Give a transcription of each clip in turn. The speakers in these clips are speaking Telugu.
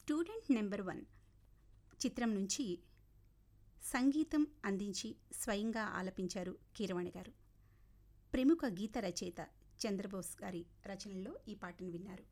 స్టూడెంట్ నెంబర్ వన్ చిత్రం నుంచి సంగీతం అందించి స్వయంగా ఆలపించారు కీరవాణి గారు ప్రముఖ గీత రచయిత చంద్రబోస్ గారి రచనలో ఈ పాటను విన్నారు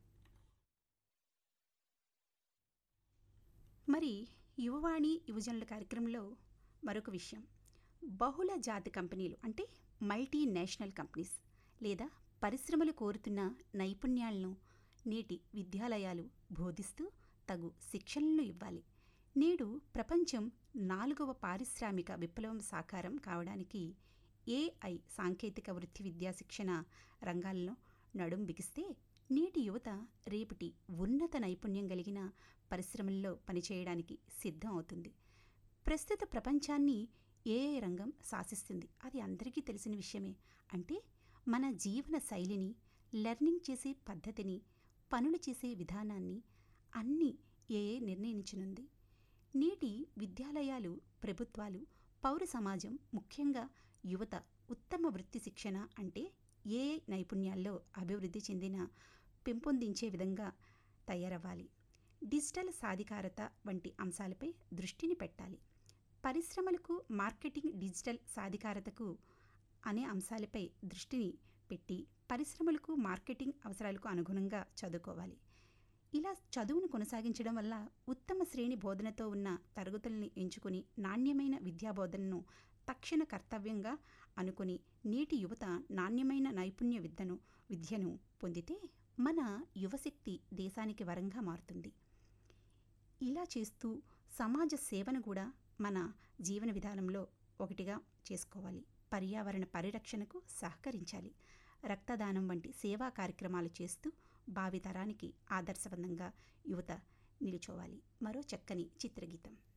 మరి యువవాణి యువజనుల కార్యక్రమంలో మరొక విషయం బహుళ జాతి కంపెనీలు అంటే మల్టీ నేషనల్ కంపెనీస్ లేదా పరిశ్రమలు కోరుతున్న నైపుణ్యాలను నేటి విద్యాలయాలు బోధిస్తూ తగు శిక్షణలను ఇవ్వాలి నేడు ప్రపంచం నాలుగవ పారిశ్రామిక విప్లవం సాకారం కావడానికి ఏఐ సాంకేతిక వృత్తి విద్యా శిక్షణ రంగాల్లో నడుం బిగిస్తే నేటి యువత రేపటి ఉన్నత నైపుణ్యం కలిగిన పరిశ్రమల్లో పనిచేయడానికి సిద్ధం అవుతుంది ప్రస్తుత ప్రపంచాన్ని ఏఐ రంగం శాసిస్తుంది అది అందరికీ తెలిసిన విషయమే అంటే మన జీవన శైలిని లెర్నింగ్ చేసే పద్ధతిని పనులు చేసే విధానాన్ని అన్నీ ఏఐ నిర్ణయించనుంది నేటి విద్యాలయాలు ప్రభుత్వాలు పౌర సమాజం ముఖ్యంగా యువత ఉత్తమ వృత్తి శిక్షణ అంటే ఏఐ నైపుణ్యాల్లో అభివృద్ధి చెందిన పెంపొందించే విధంగా తయారవ్వాలి డిజిటల్ సాధికారత వంటి అంశాలపై దృష్టిని పెట్టాలి పరిశ్రమలకు మార్కెటింగ్ డిజిటల్ సాధికారతకు అనే అంశాలపై దృష్టిని పెట్టి పరిశ్రమలకు మార్కెటింగ్ అవసరాలకు అనుగుణంగా చదువుకోవాలి ఇలా చదువును కొనసాగించడం వల్ల ఉత్తమ శ్రేణి బోధనతో ఉన్న తరగతుల్ని ఎంచుకుని నాణ్యమైన విద్యాబోధనను తక్షణ కర్తవ్యంగా అనుకుని నేటి యువత నాణ్యమైన నైపుణ్య విద్యను విద్యను పొందితే మన యువశక్తి దేశానికి వరంగా మారుతుంది ఇలా చేస్తూ సమాజ సేవను కూడా మన జీవన విధానంలో ఒకటిగా చేసుకోవాలి పర్యావరణ పరిరక్షణకు సహకరించాలి రక్తదానం వంటి సేవా కార్యక్రమాలు చేస్తూ భావితరానికి ఆదర్శవంతంగా యువత నిలుచోవాలి మరో చక్కని చిత్రగీతం